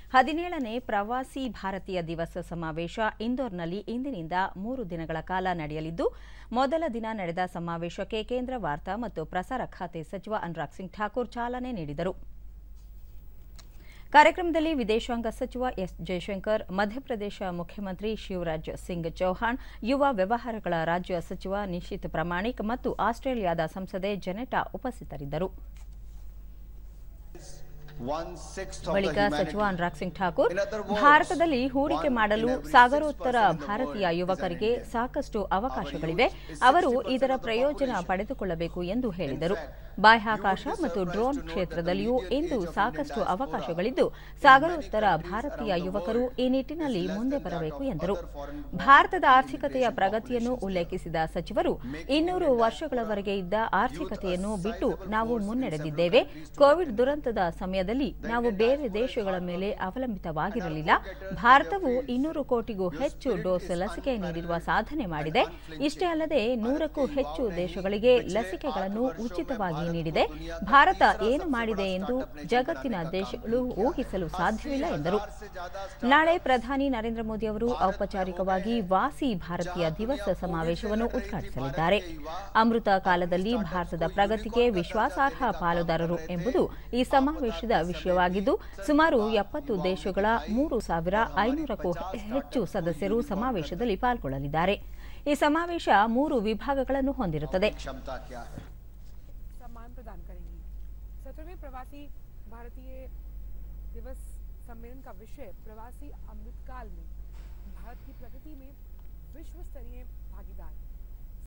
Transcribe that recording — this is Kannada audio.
ಹದಿನೇಳನೇ ಪ್ರವಾಸಿ ಭಾರತೀಯ ದಿವಸ ಸಮಾವೇಶ ಇಂದೋರ್ನಲ್ಲಿ ಇಂದಿನಿಂದ ಮೂರು ದಿನಗಳ ಕಾಲ ನಡೆಯಲಿದ್ದು ಮೊದಲ ದಿನ ನಡೆದ ಸಮಾವೇಶಕ್ಕೆ ಕೇಂದ್ರ ವಾರ್ತಾ ಮತ್ತು ಪ್ರಸಾರ ಖಾತೆ ಸಚಿವ ಅನುರಾಗ್ ಸಿಂಗ್ ಠಾಕೂರ್ ಚಾಲನೆ ನೀಡಿದರು ಕಾರ್ಯಕ್ರಮದಲ್ಲಿ ವಿದೇಶಾಂಗ ಸಚಿವ ಎಸ್ ಜಯಶಂಕರ್ ಮಧ್ಯಪ್ರದೇಶ ಮುಖ್ಯಮಂತ್ರಿ ಶಿವರಾಜ್ ಸಿಂಗ್ ಚೌಹಾಣ್ ಯುವ ವ್ಯವಹಾರಗಳ ರಾಜ್ಯ ಸಚಿವ ನಿಶಿತ್ ಪ್ರಮಾಣಿಕ್ ಮತ್ತು ಆಸ್ಟ್ರೇಲಿಯಾದ ಸಂಸದೆ ಜೆನೆಟಾ ಉಪಸ್ಥಿತರಿದ್ದರು ಬಳಿಕ ಸಚಿವ ಅನುರಾಗ್ ಸಿಂಗ್ ಠಾಕೂರ್ ಭಾರತದಲ್ಲಿ ಹೂಡಿಕೆ ಮಾಡಲು ಸಾಗರೋತ್ತರ ಭಾರತೀಯ ಯುವಕರಿಗೆ ಸಾಕಷ್ಟು ಅವಕಾಶಗಳಿವೆ ಅವರು ಇದರ ಪ್ರಯೋಜನ ಪಡೆದುಕೊಳ್ಳಬೇಕು ಎಂದು ಹೇಳಿದರು ಬಾಹ್ಯಾಕಾಶ ಮತ್ತು ಡ್ರೋನ್ ಕ್ಷೇತ್ರದಲ್ಲಿಯೂ ಇಂದು ಸಾಕಷ್ಟು ಅವಕಾಶಗಳಿದ್ದು ಸಾಗರೋತ್ತರ ಭಾರತೀಯ ಯುವಕರು ಈ ನಿಟ್ಟಿನಲ್ಲಿ ಮುಂದೆ ಬರಬೇಕು ಎಂದರು ಭಾರತದ ಆರ್ಥಿಕತೆಯ ಪ್ರಗತಿಯನ್ನು ಉಲ್ಲೇಖಿಸಿದ ಸಚಿವರು ಇನ್ನೂರು ವರ್ಷಗಳವರೆಗೆ ಇದ್ದ ಆರ್ಥಿಕತೆಯನ್ನು ಬಿಟ್ಟು ನಾವು ಮುನ್ನಡೆದಿದ್ದೇವೆ ಕೋವಿಡ್ ದುರಂತದ ಸಮಯದಲ್ಲಿ ನಾವು ಬೇರೆ ದೇಶಗಳ ಮೇಲೆ ಅವಲಂಬಿತವಾಗಿರಲಿಲ್ಲ ಭಾರತವು ಇನ್ನೂರು ಕೋಟಿಗೂ ಹೆಚ್ಚು ಡೋಸ್ ಲಸಿಕೆ ನೀಡಿರುವ ಸಾಧನೆ ಮಾಡಿದೆ ಇಷ್ಟೇ ಅಲ್ಲದೆ ನೂರಕ್ಕೂ ಹೆಚ್ಚು ದೇಶಗಳಿಗೆ ಲಸಿಕೆಗಳನ್ನು ಉಚಿತವಾಗಿ ನೀಡಿದೆ ಭಾರತ ಏನು ಮಾಡಿದೆ ಎಂದು ಜಗತ್ತಿನ ದೇಶಗಳು ಊಹಿಸಲು ಸಾಧ್ಯವಿಲ್ಲ ಎಂದರು ನಾಳೆ ಪ್ರಧಾನಿ ನರೇಂದ್ರ ಮೋದಿ ಅವರು ಔಪಚಾರಿಕವಾಗಿ ವಾಸಿ ಭಾರತೀಯ ದಿವಸ ಸಮಾವೇಶವನ್ನು ಉದ್ಘಾಟಿಸಲಿದ್ದಾರೆ ಅಮೃತ ಕಾಲದಲ್ಲಿ ಭಾರತದ ಪ್ರಗತಿಗೆ ವಿಶ್ವಾಸಾರ್ಹ ಪಾಲುದಾರರು ಎಂಬುದು ಈ ಸಮಾವೇಶದ ವಿಷಯವಾಗಿದ್ದು ಸುಮಾರು ಎಪ್ಪತ್ತು ದೇಶಗಳ ಮೂರು ಸಾವಿರ ಐನೂರಕ್ಕೂ ಹೆಚ್ಚು ಸದಸ್ಯರು ಸಮಾವೇಶದಲ್ಲಿ ಪಾಲ್ಗೊಳ್ಳಲಿದ್ದಾರೆ ಈ ಸಮಾವೇಶ ಮೂರು ವಿಭಾಗಗಳನ್ನು ಹೊಂದಿರುತ್ತದೆ सम्मान प्रदान करेंगी सत्रहवें प्रवासी भारतीय दिवस सम्मेलन का विषय प्रवासी अमृतकाल में भारत की प्रगति में विश्व स्तरीय भागीदार